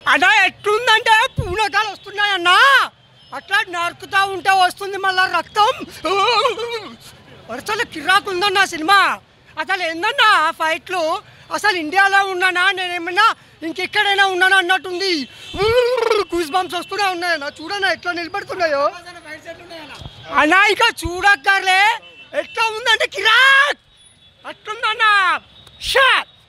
అన్నా ఎట్లుందంటే పూనకాలు వస్తున్నాయన్నా అట్లా నరుకుతా ఉంటే వస్తుంది మళ్ళా రక్తం అసలు కిరాకు ఉందన్న సినిమా అసలు ఏందన్నా ఆ ఫైట్లు అసలు ఇండియాలో ఉన్నానా నేనేమన్నా ఇంకెక్కడైనా ఉన్నానా అన్నట్టుంది కూస్ బంప్స్ వస్తూనే ఉన్నాయన్నా చూడన్నా ఎట్లా నిలబడుతున్నాయో అన్నా ఇక చూడక్కర్లే ఎట్లా ఉందంటే కిరాక్ అట్లుందన్నా షా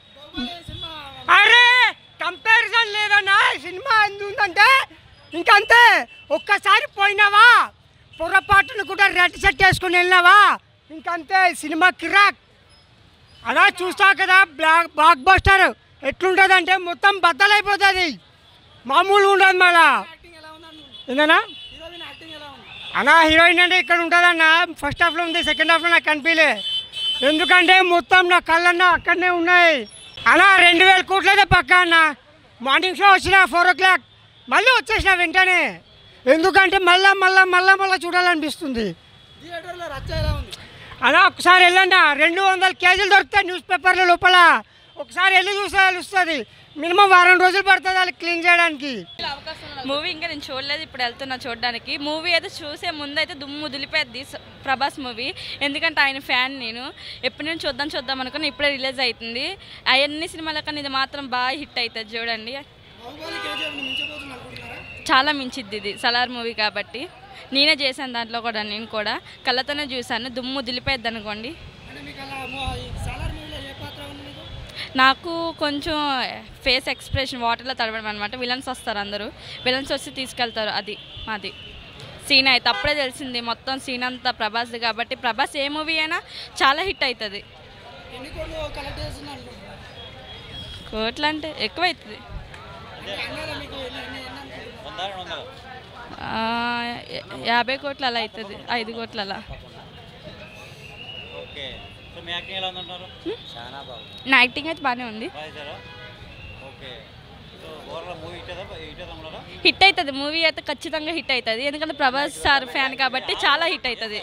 అరే కంపారిజన్ లేదన్నా సినిమా ఎందుందంటే ఇంకంతే ఒక్కసారి పోయినావా పొరపాటును కూడా రెడ్ సెట్ వేసుకుని వెళ్ళినావా ఇంకంతే సినిమా కిరాక్ అలా చూస్తా కదా బ్లాక్ బ్లాక్ బస్టర్ ఎట్లుంటుందంటే మొత్తం బద్దలైపోతుంది మామూలు ఉండదు మళ్ళా ఏందన్నా అన్నా హీరోయిన్ అంటే ఇక్కడ ఉంటుందన్న ఫస్ట్ హాఫ్లో ఉంది సెకండ్ హాఫ్లో నాకు కనిపించలే ఎందుకంటే మొత్తం నా కళ్ళన్న అక్కడనే ఉన్నాయి అలా రెండు వేల కోట్లయితే పక్క అన్న మార్నింగ్ షో వచ్చిన ఫోర్ ఓ క్లాక్ మళ్ళీ వచ్చేసిన వెంటనే ఎందుకంటే మళ్ళా మళ్ళా మళ్ళా మళ్ళా చూడాలనిపిస్తుంది థియేటర్లో రచ్చ ఎలా ఉంది అలా ఒకసారి వెళ్ళండి రెండు వందల కేజీలు దొరుకుతాయి న్యూస్ పేపర్ల లోపల ఒకసారి వెళ్ళి చూస్తే తెలుస్తుంది మినిమం వారం రోజులు పడుతుంది వాళ్ళకి క్లీన్ చేయడానికి మూవీ ఇంకా నేను చూడలేదు ఇప్పుడు వెళ్తున్నా చూడడానికి మూవీ అయితే చూసే ముందు అయితే దుమ్ము దులిపేద్ది స- ప్రభాస్ మూవీ ఎందుకంటే ఆయన ఫ్యాన్ నేను ఎప్పుడు నేను చూద్దాం చూద్దాం అనుకుని ఇప్పుడే రిలీజ్ అవుతుంది అవన్నీ సినిమాల కన్నా ఇది మాత్రం బాగా హిట్ అవుతుంది చూడండి బాహుబలి కేజీఎఫ్ మించిపోతుంది అనుకుంటున్నారా చాలా మించిద్ది ఇది సలార్ మూవీ కాబట్టి నేనే చేశాను దాంట్లో కూడా నేను కూడా కళ్ళతోనే చూశాను దుమ్ము దులిపేద్ది అనుకోండి అంటే మీకు అలా మో- ఈ సాలార్ మూవీలో ఏ పాత్ర ఉంది మీకు నాకు కొంచెం ఫేస్ ఎక్స్ప్రెషన్ వాటర్లో తడవడం అనమాట విలన్స్ వస్తారు అందరూ విలన్స్ వచ్చి తీసుకెళ్తారు అది మాది సీన్ అయితే అప్పుడే తెలిసింది మొత్తం సీన్ అంతా ప్రభాస్ కాబట్టి ప్రభాస్ ఏ మూవీ అయినా చాలా హిట్ అవుతుంది ఎన్ని కోట్లు కలెక్ట్ చేస్తుంది అనుకుంటున్నారు కోట్లు అంటే ఎక్కువ అవుతుంది అంటే అన్నారా మీకు ఎన్ని ఎన్ని ఎన్ని అనుకుంటున్నారు ఆ, యా- యాభై కోట్లు అలా అవుతుంది ఐదు కోట్లు అలా ఓకే సో మీ యాక్టింగ్ ఎలా ఉందంటారు చాలా బాగుంది నా యాక్టింగ్ అయితే బాగానే ఉంది బాగా చేశారా ఓకే సో ఓవరాల్ మూవీ ఇట్టేదా ఇట్టేదా ఉన్నారా హిట్ అవుతుంది మూవీ అయితే ఖచ్చితంగా హిట్ అవుతుంది ఎందుకంటే ప్రభాస్ సార్ ఫ్యాన్ కాబట్టి చాలా హిట్ అవుతుంది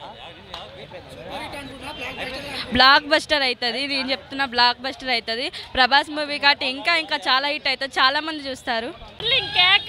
బ్లాక్ బస్టర్ అవుతుంది నేను చెప్తున్నా బ్లాక్ బస్టర్ అవుతుంది ప్రభాస్ మూవీ కాబట్టి ఇంకా ఇంకా చాలా హిట్ అవుతుంది చాలా మంది చూస్తారు ఇంకేక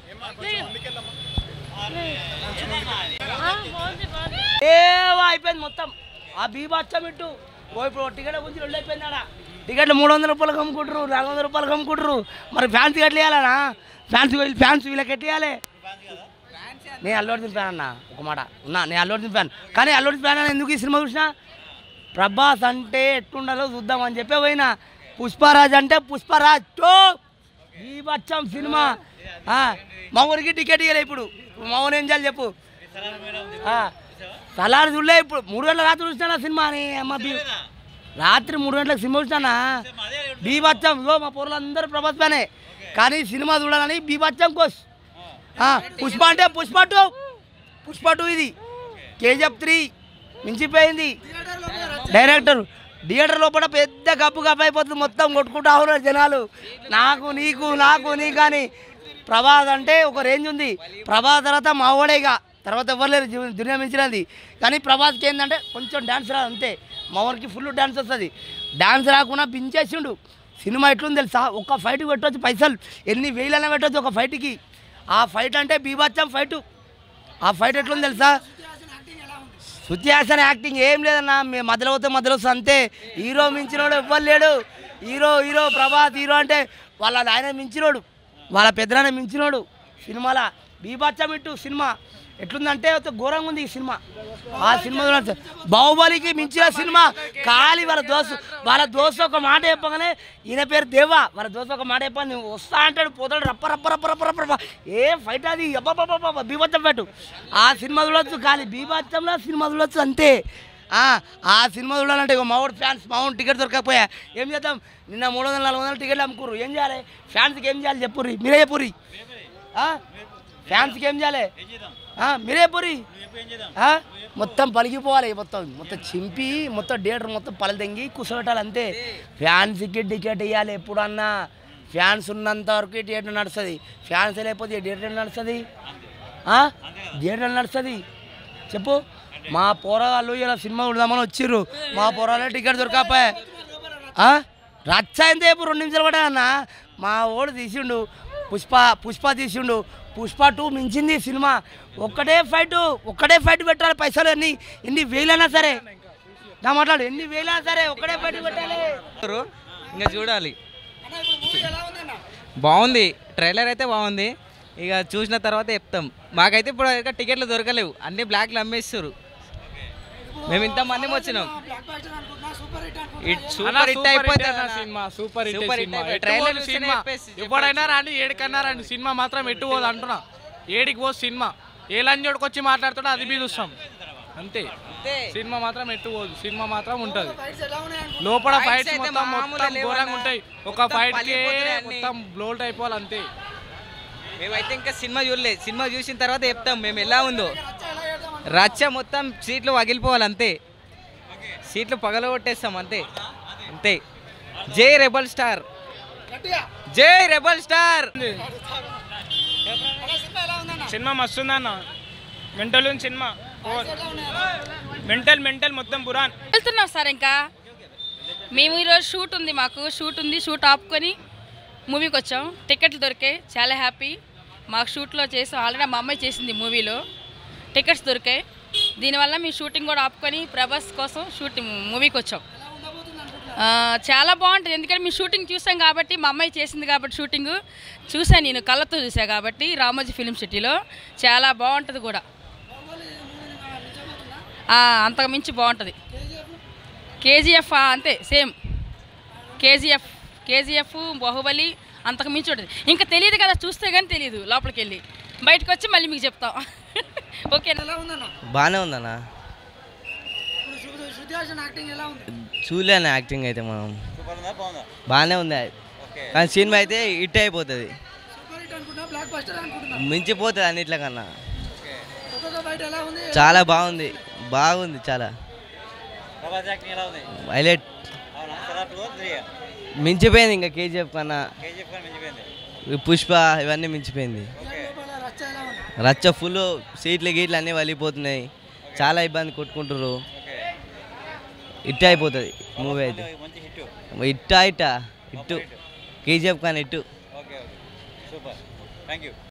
ఏవో అయిపోయింది మొత్తం ఆ బీభత్సం ఇట్టు ఓ ఇప్పుడు టికెట్ గురించి రెండు అయిపోయింది ఆడ టికెట్లు మూడు వందల రూపాయలు అమ్ముకుంటారు నాలుగు వందల రూపాయలు అమ్ముకుంటారు మరి ఫ్యాన్స్ ఎట్లా ఇవ్వాలనా ఫ్యాన్స్ వీళ్ళు ఫ్యాన్స్ వీళ్ళకి ఎట్లా ఇవ్వాలి నేను అల్లు అర్జున్ ఫ్యాన్ అన్న ఒక మాట ఉన్నా నేను అల్లు అర్జున్ ఫ్యాన్ కానీ అల్లు అర్జున్ ఫ్యాన్ అని ఎందుకు ఈ సినిమా చూసినా ప్రభాస్ అంటే ఎట్లుండాలో చూద్దామని చెప్పి పోయినా పుష్పరాజ్ అంటే పుష్పరాజ్ టో బీభత్సం సినిమా ఆ, మా ఊరికి టికెట్ ఇవ్వలే ఇప్పుడు మా ఊరు ఏం చేయాలి చెప్పు ఆ, సలార్ చూడలే ఇప్పుడు మూడు గంటల రాత్రి చూసినా సినిమా అని అమ్మ బీ రాత్రి మూడు గంటలకు సినిమా చూసినా బీభత్సం ఇగో మా పూర్లు అందరూ ప్రభాస్ ఫ్యానే కానీ సినిమా చూడాలని బీభత్సం కోస్ ఆ, పుష్ప అంటే పుష్ప టూ పుష్ప టూ ఇది కేజీఎఫ్ త్రీ మించిపోయింది డైరెక్టర్ థియేటర్ లోపల పెద్ద గబ్బు గబ్బు అయిపోతుంది మొత్తం కొట్టుకుంటా ఉన్నారు జనాలు నాకు నీకు నాకు నీకు కానీ ప్రభాస్ అంటే ఒక రేంజ్ ఉంది ప్రభాస్ తర్వాత మావోడేగా తర్వాత ఎవరు లేరు జీ- దునియా మించినది కానీ ప్రభాస్కి ఏంటంటే కొంచెం డ్యాన్స్ రాదు అంతే మావాడికి ఫుల్ డ్యాన్స్ వస్తుంది డ్యాన్స్ రాకుండా బించేసిండు సినిమా ఎట్లుంది తెలుసా ఒక ఫైట్కి పెట్టవచ్చు పైసలు ఎన్ని వేలైనా పెట్టవచ్చు ఒక ఫైట్కి ఆ ఫైట్ అంటే బీభత్సం ఫైటు ఆ ఫైట్ ఎట్లుంది తెలుసా శృతి హాసన్ యాక్టింగ్ ఏం లేదన్నా మేము మధ్యలో పోతే మధ్యలో వస్తుంది అంతే హీరో మించినోడు ఎవ్వరు లేడు హీరో హీరో ప్రభాస్ హీరో అంటే వాళ్ళ ఆయన మించినోడు వాళ్ళ పెద్దనాన్న మించినోడు సినిమాల బీభత్సం ఇట్టు సినిమా ఎట్లుందంటే ఒక ఘోరంగా ఉంది ఈ సినిమా ఆ సినిమా చూడండి. బాహుబలికి మించిన సినిమా ఖాళీ వాళ్ళ దోస్తు వాళ్ళ దోస్తు ఒక మాట చెప్పగానే ఈయన పేరు దేవా వాళ్ళ దోస్తు ఒక మాట చెప్పని నువ్వు వస్తా అంటాడు పోతాడు రప్ప రప్ప రప్ప రప్ప రప్ప రప్ప ఏ ఫైట్ అది అబ్బబ్బబ్బబ్బ బీభత్సం పెట్టు ఆ సినిమా చూడొచ్చు ఖాళీ బీభత్సంలో సినిమా చూడొచ్చు అంతే ఆ, ఆ సినిమా చూడాలంటే ఇక మావాడు ఫ్యాన్స్ మావాడు టికెట్ దొరకకపోయా ఏం చేద్దాం నిన్న మూడు వందల నాలుగు వందల టికెట్లు అమ్ముకుర్రు ఏం చేయాలి ఫ్యాన్స్కి ఏం చేయాలి చెప్పుర్రి మీరే చెప్పుర్రి ఆ? ఫ్యాన్స్కి ఏం చేయాలి ఆ, మీరే చెప్పుర్రి ఆ? మొత్తం పలిగిపోవాలి మొత్తం మొత్తం చింపి మొత్తం థియేటర్ మొత్తం పలు తెంగి కూర్చోబెట్టాలి అంతే ఫ్యాన్స్కి టికెట్ ఇవ్వాలి ఎప్పుడన్నా ఫ్యాన్స్ ఉన్నంత వరకు ఈ థియేటర్ నడుస్తుంది ఫ్యాన్స్ లేకపోతే ఈ థియేటర్ నడుస్తుంది ఆ? థియేటర్ నడుస్తుంది చెప్పు మా పోరగాళ్ళు ఇలా సినిమా చూడదామని వచ్చిర్రు మా పోరాలు టికెట్ దొరకపాయే రచ్చ అయింది ఇప్పుడు రెండు నిమిషాలు పడ్డా అన్న మా ఓడు తీసిండు పుష్ప పుష్ప తీసిండు పుష్ప టూ మించింది సినిమా ఒక్కటే ఫైట్ ఒక్కటే ఫైట్ పెట్టాలి పైసలు ఎన్ని ఎన్ని వేలైనా సరే నా మాట్లాడు ఎన్ని వేలైనా సరే ఒక్కటే ఫైట్ పెట్టాలి ఇంకా చూడాలి అన్న ఇప్పుడు మూవీ ఎలా ఉందన్న బాగుంది ట్రైలర్ అయితే బాగుంది ఇక చూసిన తర్వాత చెప్తాం మాకైతే ఇప్పుడు ఇంకా టికెట్లు దొరకలేవు అన్ని బ్లాక్లు అమ్మేస్తారు మేము ఇంతమంది వచ్చినాం బ్లాక్ బాస్టర్ అనుకుంటున్నా సూపర్ హిట్ ఇట్ అనుకుంటున్నా సూపర్ హిట్ అయిపోతుంది అన్న అన్న. సినిమా సూపర్ హిట్ సూపర్ హిట్ సినిమా అయిపోయి- ఎటు ట్రైలర్ పోదు చూస్తేనే సినిమా చెప్పేసి ఎప్పుడైనా రాండి ఏడికన్నా రండి సినిమా మాత్రం ఎటు పోదు అంటున్నా ఏడికి పోదు సినిమా ఏ లంజోడికి వచ్చి మాట్లాడుతుంటే అది బీ చూస్తాం అంతే అంతే. సినిమా మాత్రం ఎటు పోదు సినిమా మాత్రం ఉంటుంది ఫైట్స్ ఎలా ఉన్నాయి అనుకుంటున్నా లోపల Fights ఫైట్స్ అయితే మొత్తం మామూలు మొత్తం లేవన్నా. ఘోరంగా ఉంటాయి ఒక మొత్తం ఫైట్ కి పగిలిపోతున్నాయి అన్ని. మొత్తం బ్లోల్ట్ అయిపోవాలి అంతే మేమైతే ఇంకా సినిమా చూడలేదు సినిమా చూసిన తర్వాత చెప్తాం మేము ఎలా ఉందో రచ్చ ఎలా చేద్దాం అనుకుంటున్నా? రచ్చ మొత్తం సీట్లు పగిలిపోవాలి అంతే సీట్లు పగలగొట్టేస్తాం అంతే అంతే జై రెబల్ స్టార్ గట్టిగా జై రెబల్ స్టార్ అన్న సినిమా ఎలా ఉందన్న సినిమా మస్తుందన్న మెంటల్ ఉంది సినిమా ఫైట్స్ ఎలా ఉన్నాయి మెంటల్ మెంటల్ మొత్తం పురాన్ వెళ్తున్నాం సార్ ఇంకా మేము ఈరోజు షూట్ ఉంది మాకు షూట్ ఉంది షూట్ ఆపుకొని మూవీకి వచ్చాం టికెట్లు దొరికాయి చాలా హ్యాపీ మాకు షూట్లో చేసాం ఆల్రెడీ మా అమ్మాయి చేసింది మూవీలో టికెట్స్ దొరికాయి దీనివల్ల మేము షూటింగ్ కూడా ఆపుకొని ప్రభాస్ కోసం షూటింగ్ మూవీకి వచ్చాం ఆ, చాలా బాగుంటుంది ఎందుకంటే మేము షూటింగ్ చూసాం కాబట్టి మా అమ్మాయి చేసింది కాబట్టి షూటింగ్ చూసాను నేను కళ్ళతో చూసా కాబట్టి రామోజీ ఫిలిం సిటీలో చాలా బాగుంటుంది కూడా ఆ, అంతకు మించి బాగుంటుంది కేజీఎఫ్ అంతే సేమ్ కేజీఎఫ్ కేజీఎఫ్ బాహుబలి అంతకు మించి ఉంటుంది ఇంకా తెలియదు కదా చూస్తే కానీ తెలియదు లోపలికి వెళ్ళి బయటకు వచ్చి మళ్ళీ మీకు చెప్తాం ఓకేనా ఎలా ఉందన్న బాగానే ఉందన్న ఇప్పుడు శృతి శృతి హాసన్ యాక్టింగ్ ఎలా ఉంది చూడలేను యాక్టింగ్ అయితే మనం సూపర్ ఉందా బాగుందా బాగానే ఉంది ఓకే కానీ సినిమా అయితే హిట్ అయిపోతుంది సూపర్ హిట్ అనుకుంటున్నా బ్లాక్ బాస్టర్ అనుకుంటున్నా మించిపోతుంది అన్నిట్లకన్నా ఒక్కొక్క బయట ఎలా ఉంది చాలా బాగుంది బాగుంది చాలా ప్రభాస్ యాక్టింగ్ ఎలా ఉంది హైలైట్ అవునా చాలా టూ త్రీ మించిపోయింది ఇంకా కేజీఎఫ్ కన్నా కేజీఎఫ్ కానీ మించిపోయింది ఈ పుష్ప ఇవన్నీ మించిపోయింది ఓకే లోపల రచ్చ ఎలా ఉంది రచ్చ ఫుల్ సీట్లు గీట్లు అన్నీ వలిపోతున్నాయి చాలా ఇబ్బంది కొట్టుకుంటారు ఓకే హిట్ అయిపోతుంది మూవీ అయితే మంచి హిట్ ఇట్టా ఇట్టా ఇట్టు కేజీఎఫ్ కానీ ఇట్టు okay okay super thank you